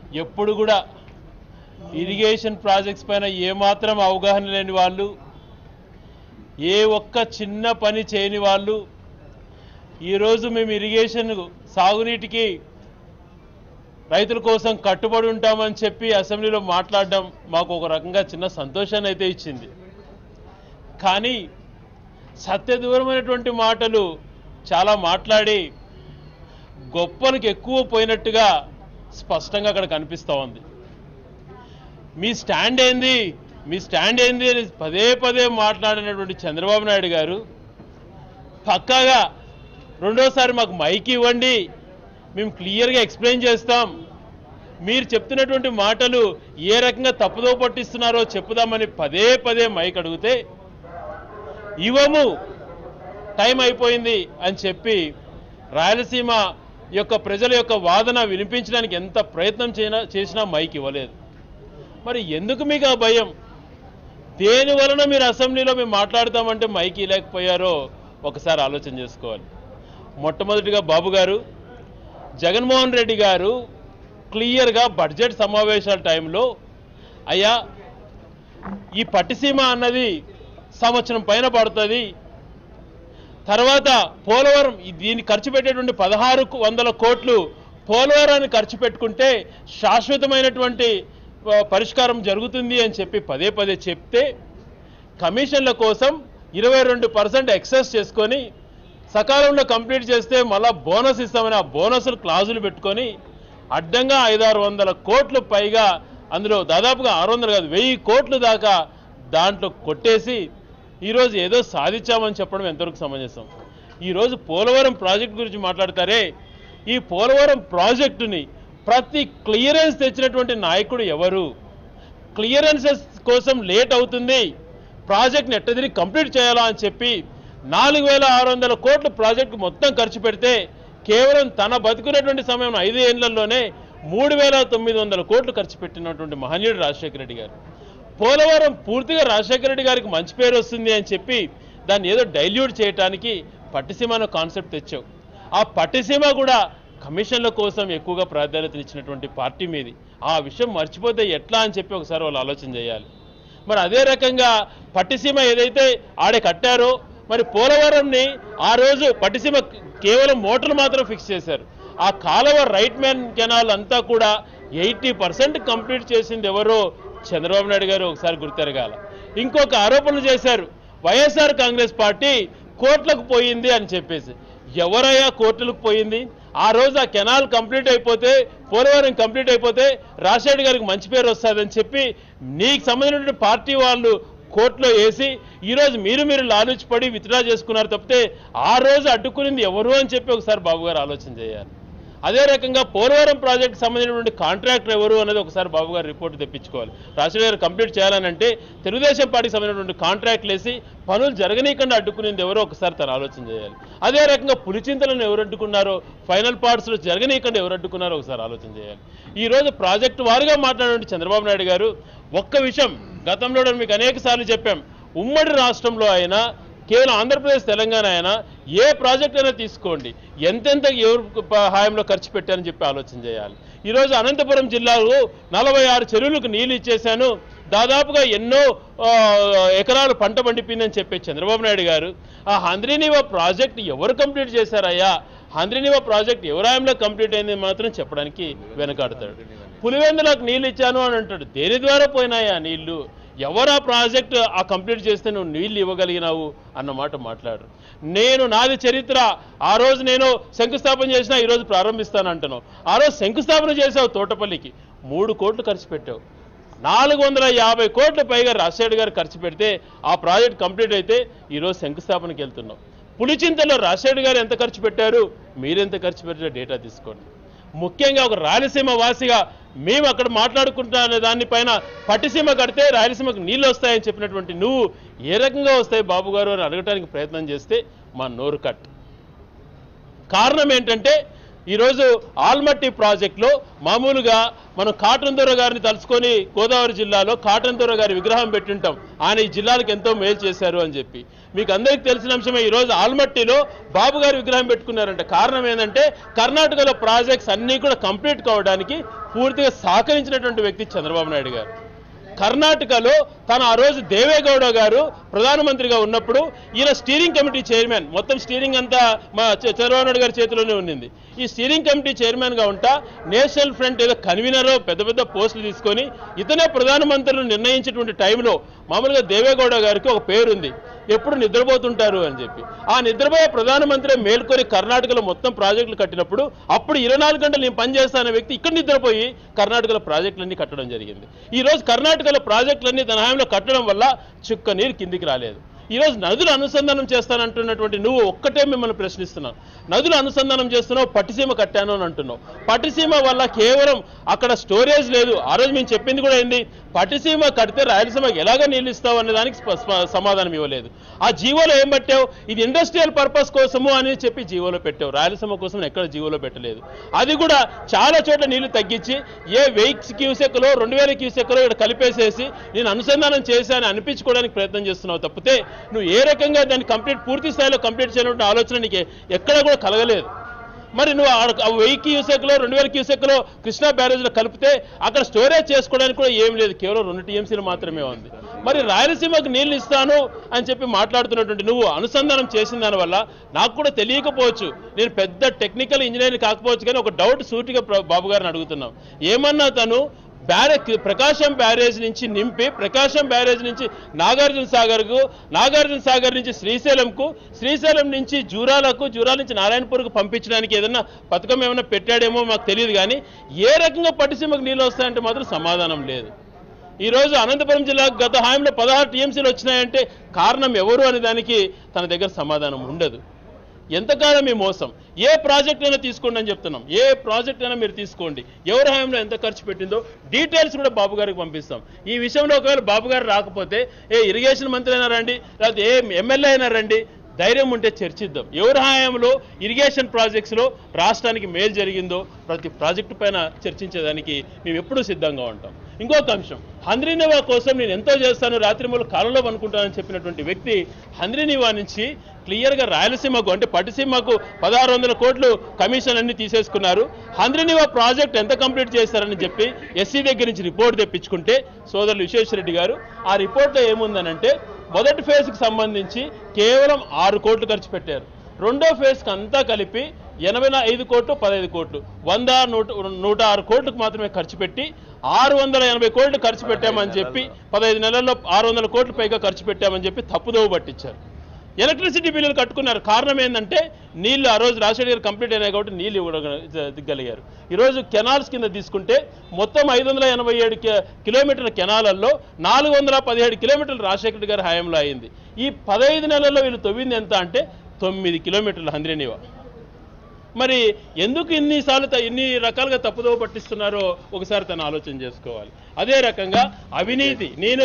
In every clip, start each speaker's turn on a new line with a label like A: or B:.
A: ఎప్పుడు కూడా irrigation projects పైన ఏమాత్రం అవగాహన లేని వాళ్ళు ఏ ఒక్క చిన్న పని చేయని వాళ్ళు ఈరోజు మేము ఇరిగేషన్ సాగునీటికి రైతుల కోసం కట్టుబడి ఉంటామని చెప్పి అసెంబ్లీలో మాట్లాడడం మాకు ఒక రకంగా చిన్న సంతోషాన్ని అయితే ఇచ్చింది కానీ సత్యదూరమైనటువంటి మాటలు చాలా మాట్లాడి గొప్పలకు ఎక్కువ పోయినట్టుగా స్పష్టంగా అక్కడ కనిపిస్తూ ఉంది మీ స్టాండ్ ఏంది మీ స్టాండ్ ఏంది అని పదే పదే మాట్లాడినటువంటి చంద్రబాబు నాయుడు గారు పక్కాగా రెండోసారి మాకు మైక్ ఇవ్వండి మేము క్లియర్గా ఎక్స్ప్లెయిన్ చేస్తాం మీరు చెప్తున్నటువంటి మాటలు ఏ రకంగా తప్పుదో పట్టిస్తున్నారో చెప్పుదామని పదే పదే మైక్ అడిగితే ఇవ్వము టైం అయిపోయింది అని చెప్పి రాయలసీమ యొక్క ప్రజల యొక్క వాదన వినిపించడానికి ఎంత ప్రయత్నం చేసినా చేసినా మైక్ ఇవ్వలేదు మరి ఎందుకు మీకు ఆ భయం దేని వలన మీరు అసెంబ్లీలో మేము మాట్లాడతామంటే మైక్ ఇవ్వలేకపోయారో ఒకసారి ఆలోచన చేసుకోవాలి మొట్టమొదటిగా బాబు గారు జగన్మోహన్ రెడ్డి గారు క్లియర్గా బడ్జెట్ సమావేశాల టైంలో అయ్యా ఈ పట్టిసీమ అన్నది సంవత్సరం పైన పడుతుంది తర్వాత పోలవరం ఈ- దీన్ని ఖర్చు పెట్టేటువంటి పదహారు వందల కోట్లు పోలవరాన్ని ఖర్చు పెట్టుకుంటే శాశ్వతమైనటువంటి ఆ, పరిష్కారం జరుగుతుంది అని చెప్పి పదే పదే చెప్తే కమిషన్ల కోసం ఇరవై రెండు పర్సెంట్ ఎక్సెస్ చేసుకొని సకాలంలో కంప్లీట్ చేస్తే మళ్ళా బోనస్ ఇస్తామని ఆ బోనస్లు క్లాజులు పెట్టుకొని అడ్డంగా ఐదారు వందల కోట్లు పైగా అందులో దాదాపుగా ఆరు వందలు కాదు వెయ్యి కోట్లు దాకా దాంట్లో కొట్టేసి ఈరోజు ఏదో సాధించామని చెప్పడం ఎంతవరకు సమంజసం ఈరోజు పోలవరం ప్రాజెక్ట్ గురించి మాట్లాడతారే ఈ పోలవరం ప్రాజెక్టుని ప్రతి క్లియరెన్స్ తెచ్చినటువంటి నాయకుడు ఎవరు క్లియరెన్సెస్ కోసం లేట్ అవుతుంది ప్రాజెక్ట్ని ఎట్టదిరి కంప్లీట్ చేయాలా అని చెప్పి నాలుగు వేల ఆరు వందల కోట్ల ప్రాజెక్టు మొత్తం ఖర్చు పెడితే కేవలం తన బతుకునేటువంటి సమయం ఐదు ఏళ్లలోనే మూడు వేల తొమ్మిది వందల కోట్లు ఖర్చు పెట్టినటువంటి మహనీయుడు రాజశేఖర రెడ్డి గారు పోలవరం పూర్తిగా రాజశేఖర రెడ్డి గారికి మంచి పేరు వస్తుంది అని చెప్పి దాన్ని ఏదో డైల్యూట్ చేయడానికి పట్టిసీమ అనే కాన్సెప్ట్ తెచ్చావు ఆ పట్టిసీమ కూడా కమిషన్ల కోసం ఎక్కువగా ప్రాధాన్యత ఇచ్చినటువంటి పార్టీ మీది ఆ విషయం మర్చిపోతే ఎట్లా అని చెప్పి ఒకసారి వాళ్ళు ఆలోచన చేయాలి మరి అదే రకంగా పట్టిసీమ ఏదైతే ఆడే కట్టారో మరి పోలవరంని ఆ రోజు పట్టిసీమ కేవలం మోటార్లు మాత్రం ఫిక్స్ చేశారు ఆ కాలువ రైట్ మ్యాన్ కెనాల్ అంతా కూడా ఎయిటీ పర్సెంట్ కంప్లీట్ చేసింది ఎవరో చంద్రబాబు నాయుడు గారు ఒకసారి గుర్తెరగాల ఇంకొక ఆరోపణలు చేశారు వైఎస్ఆర్ కాంగ్రెస్ పార్టీ కోర్టులకు పోయింది అని చెప్పేసి ఎవరయ్యా కోర్టులకు పోయింది ఆ రోజు ఆ కెనాల్ కంప్లీట్ అయిపోతే పోలవరం కంప్లీట్ అయిపోతే రాజశేఖర్ గారికి మంచి పేరు వస్తుందని చెప్పి నీకు సంబంధించినటువంటి పార్టీ వాళ్ళు కోర్టులో వేసి ఈరోజు మీరు మీరు లాలుచిపడి విత్డ్రా చేసుకున్నారు తప్పితే ఆ రోజు అడ్డుకునింది ఎవరు అని చెప్పి ఒకసారి బాబు గారు ఆలోచన చేయాలి అదే రకంగా పోలవరం ప్రాజెక్ట్ సంబంధించినటువంటి కాంట్రాక్టర్ ఎవరు అనేది ఒకసారి బాబు గారు రిపోర్ట్ తెప్పించుకోవాలి రాజశేఖర్ గారు కంప్లీట్ చేయాలనంటే తెలుగుదేశం పార్టీకి సంబంధించినటువంటి కాంట్రాక్ట్లు వేసి పనులు జరగనీయకుండా అడ్డుకునేది ఎవరో ఒకసారి తను ఆలోచన చేయాలి అదే రకంగా పులిచింతలను ఎవరు అడ్డుకున్నారో ఫైనల్ పార్ట్స్లో జరగనీయకుండా ఎవరు అడ్డుకున్నారో ఒకసారి ఆలోచన చేయాలి ఈ రోజు ప్రాజెక్టు వారుగా మాట్లాడినటువంటి చంద్రబాబు నాయుడు గారు ఒక్క విషయం గతంలో నేను మీకు అనేక సార్లు చెప్పాం ఉమ్మడి రాష్ట్రంలో అయినా కేవలం ఆంధ్రప్రదేశ్ తెలంగాణ అయినా ఏ ప్రాజెక్ట్ అయినా తీసుకోండి ఎంతెంత ఎవరు ప- హాయంలో ఖర్చు పెట్టారని చెప్పి ఆలోచన చేయాలి ఈరోజు అనంతపురం జిల్లాలో నలభై ఆరు చెరువులకు నీళ్లు ఇచ్చేశాను దాదాపుగా ఎన్నో ఆ, ఎకరాలు పంట పండిపోయిందని చెప్పే చంద్రబాబు నాయుడు గారు ఆ హంద్రీనివా ప్రాజెక్ట్ ఎవరు కంప్లీట్ చేశారయ్యా హంద్రీనివా ప్రాజెక్ట్ ఎవరాయంలో కంప్లీట్ అయింది మాత్రం చెప్పడానికి వెనకాడతాడు పులివెందులకు నీళ్ళు ఇచ్చాను అని అంటాడు దేని ద్వారా పోయినాయా నీళ్లు ఎవరు ఆ ప్రాజెక్ట్ ఆ కంప్లీట్ చేస్తే నువ్వు నీళ్లు ఇవ్వగలిగినావు అన్న మాట మాట్లాడు నేను నాది చరిత్ర ఆ రోజు నేను శంకుస్థాపన చేసినా ఈ రోజు ప్రారంభిస్తాను అంటున్నావు ఆ రోజు శంకుస్థాపన చేసావు తోటపల్లికి మూడు కోట్లు ఖర్చు పెట్టావు నాలుగు వందల యాభై కోట్ల పైగా రాజశేఖర్ గారు ఖర్చు పెడితే ఆ ప్రాజెక్ట్ కంప్లీట్ అయితే ఈరోజు శంకుస్థాపనకి వెళ్తున్నాం పులిచింతలో రాజశేఖర్ గారు ఎంత ఖర్చు పెట్టారు మీరెంత ఖర్చు పెట్టారో డేటా తీసుకోండి ముఖ్యంగా ఒక రాయలసీమ వాసిగా మేము అక్కడ మాట్లాడుకుంటా అనే దానిపైన పట్టిసీమ కడితే రాయలసీమకు నీళ్ళు వస్తాయని చెప్పినటువంటి నువ్వు ఏ రకంగా వస్తాయి బాబు గారు అని అడగటానికి ప్రయత్నం చేస్తే మా నోరు కట్ కారణం ఏంటంటే ఈరోజు ఆల్మట్టి ప్రాజెక్టులో మామూలుగా మనం కాటన్ దొర గారిని తలుచుకొని గోదావరి జిల్లాలో కాటన్ దొర గారి విగ్రహం పెట్టుంటాం ఆయన ఈ జిల్లాలకు ఎంతో మేలు చేశారు అని చెప్పి మీకు అందరికీ తెలిసిన అంశమే ఈరోజు ఆల్మట్టిలో బాబు గారి విగ్రహం పెట్టుకున్నారంట కారణం ఏంటంటే కర్ణాటకలో ప్రాజెక్ట్స్ అన్నీ కూడా కంప్లీట్ కావడానికి పూర్తిగా సహకరించినటువంటి వ్యక్తి చంద్రబాబు నాయుడు గారు కర్ణాటకలో తను ఆ రోజు దేవేగౌడ గారు ప్రధానమంత్రిగా ఉన్నప్పుడు ఈయన స్టీరింగ్ కమిటీ చైర్మన్ మొత్తం స్టీరింగ్ అంతా మా చ- చంద్రబాబు నాయుడు గారి చేతిలోనే ఉన్నింది ఈ స్టీరింగ్ కమిటీ చైర్మన్ గా ఉంటా నేషనల్ ఫ్రంట్ ఏదో కన్వీనర్ పెద్ద పెద్ద పోస్టులు తీసుకొని ఇతనే ప్రధానమంత్రులు నిర్ణయించేటువంటి టైంలో మామూలుగా దేవేగౌడ గారికి ఒక పేరుంది ఎప్పుడు నిద్రపోతుంటారు అని చెప్పి ఆ నిద్రపోయే ప్రధానమంత్రి మేల్కొని కర్ణాటకలో మొత్తం ప్రాజెక్టులు కట్టినప్పుడు అప్పుడు ఇరవై నాలుగు గంటలు నేను పనిచేస్తాన వ్యక్తి ఇక్కడ నిద్రపోయి కర్ణాటకలో ప్రాజెక్టులన్నీ కట్టడం జరిగింది ఈ రోజు కర్ణాటకలో ప్రాజెక్టులన్నీ తన హామీలో కట్టడం వల్ల చుక్క నీరు కిందికి రాలేదు ఈ రోజు నదులు అనుసంధానం చేస్తానంటున్నటువంటి నువ్వు ఒక్కటే మిమ్మల్ని ప్రశ్నిస్తున్నావు నదులు అనుసంధానం చేస్తున్నావు పట్టిసీమ కట్టాను అని అంటున్నావు పట్టిసీమ వల్ల కేవలం అక్కడ స్టోరేజ్ లేదు ఆ రోజు మేము చెప్పింది కూడా ఏంది పట్టిసీమ కడితే రాయలసీమకి ఎలాగ నీళ్ళు ఇస్తావు అనే దానికి స్ప- స్ప- సమాధానం ఇవ్వలేదు ఆ జీవోలో ఏం పెట్టావు ఇది ఇండస్ట్రియల్ పర్పస్ కోసము అని చెప్పి జీవోలో పెట్టావు రాయలసీమ కోసం ఎక్కడ జీవోలో పెట్టలేదు అది కూడా చాలా చోట్ల నీళ్లు తగ్గించి ఏ వెయ్యి క్యూసెక్లో రెండు వేల క్యూసెక్లో ఇక్కడ కలిపేసేసి నేను అనుసంధానం చేశాను అనిపించుకోవడానికి ప్రయత్నం చేస్తున్నావు తప్పితే నువ్వు ఏ రకంగా దాన్ని కంప్లీట్ పూర్తి స్థాయిలో కంప్లీట్ చేయాలంటే ఆలోచన నీకు ఎక్కడ కూడా కలగలేదు మరి నువ్వు ఆడ- ఆ వెయ్యి క్యూసెక్లో రెండు వేల క్యూసెక్లో కృష్ణా బ్యారేజ్లో కలిపితే అక్కడ స్టోరేజ్ చేసుకోవడానికి కూడా ఏం లేదు కేవలం రెండు టీఎంసీలు మాత్రమే ఉంది మరి రాయలసీమకు నీళ్లు ఇస్తాను అని చెప్పి మాట్లాడుతున్నటువంటి నువ్వు అనుసంధానం చేసిన దానివల్ల నాకు కూడా తెలియకపోవచ్చు నేను పెద్ద టెక్నికల్ ఇంజనీర్ కాకపోవచ్చు కానీ ఒక డౌట్ సూటిగా ప్ర- బాబు గారిని అడుగుతున్నాం ఏమన్నా తను బ్యారే ప్రకాశం బ్యారేజ్ నుంచి నింపి ప్రకాశం బ్యారేజ్ నుంచి నాగార్జున సాగర్కు నాగార్జున సాగర్ నుంచి శ్రీశైలంకు శ్రీశైలం నుంచి జూరాలకు జూరాల నుంచి నారాయణపూర్కు పంపించడానికి ఏదన్నా పథకం ఏమైనా పెట్టాడేమో మాకు తెలియదు కానీ ఏ రకంగా పట్టిసీమకు నీళ్ళు వస్తాయంటే మాత్రం సమాధానం లేదు ఈ రోజు అనంతపురం జిల్లాకు గత హాయంలో పదహారు టీఎంసీలు వచ్చినాయంటే కారణం ఎవరు అనే దానికి తన దగ్గర సమాధానం ఉండదు ఎంతకాలం మీ మోసం ఏ ప్రాజెక్ట్ అయినా తీసుకోండి అని చెప్తున్నాం ఏ ప్రాజెక్ట్ అయినా మీరు తీసుకోండి ఎవరి హాయంలో ఎంత ఖర్చు పెట్టిందో డీటెయిల్స్ కూడా బాబు గారికి పంపిస్తాం ఈ విషయంలో ఒకవేళ బాబు గారు రాకపోతే ఏ ఇరిగేషన్ మంత్రి అయినా రండి లేకపోతే ఏ ఎమ్మెల్యే అయినా రండి ధైర్యం ఉంటే చర్చిద్దాం ఎవరి హాయంలో ఇరిగేషన్ ప్రాజెక్ట్స్లో రాష్ట్రానికి మేలు జరిగిందో ప్రతి ప్రాజెక్టు పైన చర్చించేదానికి మేము ఎప్పుడూ సిద్ధంగా ఉంటాం ఇంకొక అంశం హంద్రీనివా కోసం నేను ఎంతో చేస్తాను రాత్రిమూల కాలంలో అనుకుంటానని చెప్పినటువంటి వ్యక్తి హంద్రీనివా నుంచి క్లియర్గా రాయలసీమకు అంటే పట్టిసీమకు పదహారు వందల కోట్లు కమిషన్ అన్ని తీసేసుకున్నారు హంద్రీనివా ప్రాజెక్ట్ ఎంత కంప్లీట్ చేశారని చెప్పి ఎస్సీ దగ్గర నుంచి రిపోర్ట్ తెప్పించుకుంటే సోదరులు విశ్వేశ్వరరెడ్డి గారు ఆ రిపోర్ట్లో ఏముందనంటే మొదటి ఫేజ్కి సంబంధించి కేవలం ఆరు కోట్లు ఖర్చు పెట్టారు రెండో ఫేజ్కి అంతా కలిపి ఎనభై నా- ఐదు కోట్లు పదహైదు కోట్లు వంద నూట నూట ఆరు కోట్లకు మాత్రమే ఖర్చు పెట్టి ఆరు వందల ఎనభై కోట్లు ఖర్చు పెట్టామని చెప్పి పదహైదు నెలల్లో ఆరు వందల కోట్లు పైగా ఖర్చు పెట్టామని చెప్పి తప్పుదోవ పట్టించారు ఎలక్ట్రిసిటీ బిల్లులు కట్టుకున్నారు కారణం ఏంటంటే నీళ్లు ఆ రోజు రాజశేఖర్ గారు కంప్లీట్ అయినాయి కాబట్టి నీళ్లు ఇవ్వగలిగారు ఈరోజు కెనాల్స్ కింద తీసుకుంటే మొత్తం ఐదు వందల ఎనభై ఏడు కి- కిలోమీటర్ల కెనాలల్లో నాలుగు వందల పదిహేడు కిలోమీటర్లు రాజశేఖర్ గారి హయాంలో అయింది ఈ పదహైదు నెలల్లో వీళ్ళు తవ్వింది ఎంత అంటే తొమ్మిది కిలోమీటర్లు హంద్రేనివా మరి ఎందుకు ఇన్నిసార్లు త- ఇన్ని రకాలుగా తప్పుదోవ పట్టిస్తున్నారో ఒకసారి తను ఆలోచన చేసుకోవాలి అదే రకంగా అవినీతి నేను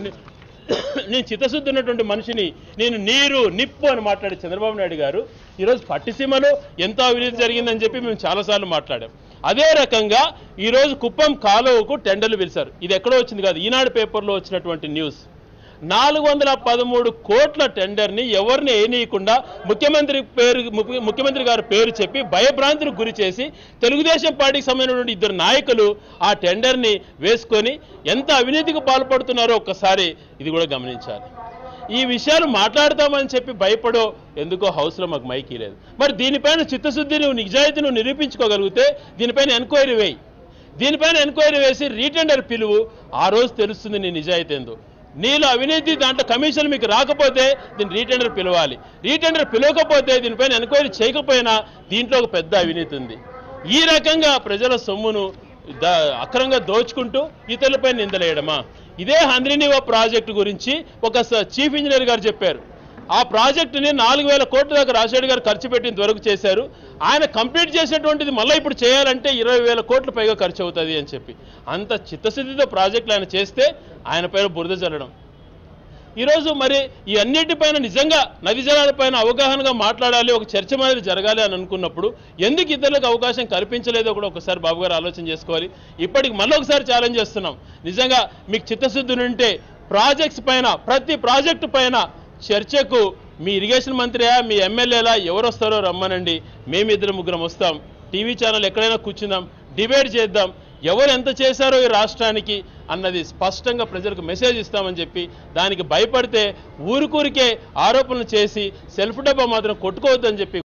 A: నేను చిత్తశుద్ధి ఉన్నటువంటి మనిషిని నేను నీరు నిప్పు అని మాట్లాడే చంద్రబాబు నాయుడు గారు ఈరోజు పట్టిసీమలో ఎంత అవినీతి జరిగిందని చెప్పి మేము చాలాసార్లు మాట్లాడాం అదే రకంగా ఈరోజు కుప్పం కాలువకు టెండర్లు పిలిచారు ఇది ఎక్కడో వచ్చింది కాదు ఈనాడు పేపర్లో వచ్చినటువంటి న్యూస్ నాలుగు వందల పదమూడు కోట్ల టెండర్ని ఎవరిని వేయనీయకుండా ముఖ్యమంత్రి పేరు ముఖ్య- ముఖ్యమంత్రి గారి పేరు చెప్పి భయభ్రాంతికి గురి చేసి తెలుగుదేశం పార్టీకి సంబంధించినటువంటి ఇద్దరు నాయకులు ఆ టెండర్ని వేసుకొని ఎంత అవినీతికి పాల్పడుతున్నారో ఒక్కసారి ఇది కూడా గమనించాలి ఈ విషయాలు మాట్లాడతామని చెప్పి భయపడో ఎందుకో హౌస్లో మాకు మైకి లేదు మరి దీనిపైన చిత్తశుద్ధి నువ్వు నిజాయితీ నువ్వు నిరూపించుకోగలిగితే దీనిపైన ఎంక్వైరీ వేయి దీనిపైన ఎంక్వైరీ వేసి రీటెండర్ పిలువు ఆ రోజు తెలుస్తుంది నీ నిజాయితీ ఏందో నీలో అవినీతి దాంట్లో కమిషన్ మీకు రాకపోతే దీన్ని రీటెండర్ పిలవాలి రీటెండర్ పిలవకపోతే దీనిపైన ఎంక్వైరీ చేయకపోయినా దీంట్లో ఒక పెద్ద అవినీతి ఉంది ఈ రకంగా ప్రజల సొమ్మును ద- అక్రమంగా దోచుకుంటూ ఇతరులపై నిందలేయడమా ఇదే హంద్రినివా ప్రాజెక్టు గురించి ఒక స- చీఫ్ ఇంజనీర్ గారు చెప్పారు ఆ ప్రాజెక్టుని నాలుగు వేల కోట్ల దాకా రాజశేఖర్ గారు ఖర్చు పెట్టిన వరకు చేశారు ఆయన కంప్లీట్ చేసినటువంటిది మళ్ళీ ఇప్పుడు చేయాలంటే ఇరవై వేల కోట్ల పైగా ఖర్చు అవుతుంది అని చెప్పి అంత చిత్తశుద్ధితో ప్రాజెక్టులు ఆయన చేస్తే ఆయన పైన బురద చల్లడం ఈరోజు మరి ఈ అన్నిటిపైన నిజంగా నది జలాలపైన అవగాహనగా మాట్లాడాలి ఒక చర్చ అనేది జరగాలి అని అనుకున్నప్పుడు ఎందుకు ఇతరులకు అవకాశం కల్పించలేదో కూడా ఒకసారి బాబు గారు ఆలోచన చేసుకోవాలి ఇప్పటికి మళ్ళీ ఒకసారి ఛాలెంజ్ చేస్తున్నాం నిజంగా మీకు చిత్తశుద్ధి ఉంటే ప్రాజెక్ట్స్ పైన ప్రతి ప్రాజెక్టు పైన చర్చకు మీ ఇరిగేషన్ మంత్రియా మీ ఎమ్మెల్యేలా ఎవరు వస్తారో రమ్మనండి మేమిద్దరు ముగ్గురం వస్తాం టీవీ ఛానల్ ఎక్కడైనా కూర్చుందాం డిబేట్ చేద్దాం ఎవరు ఎంత చేశారో ఈ రాష్ట్రానికి అన్నది స్పష్టంగా ప్రజలకు మెసేజ్ ఇస్తామని చెప్పి దానికి భయపడితే ఊరికూరికే ఆరోపణలు చేసి సెల్ఫ్ డబ్బా మాత్రం కొట్టుకోవద్దని చెప్పి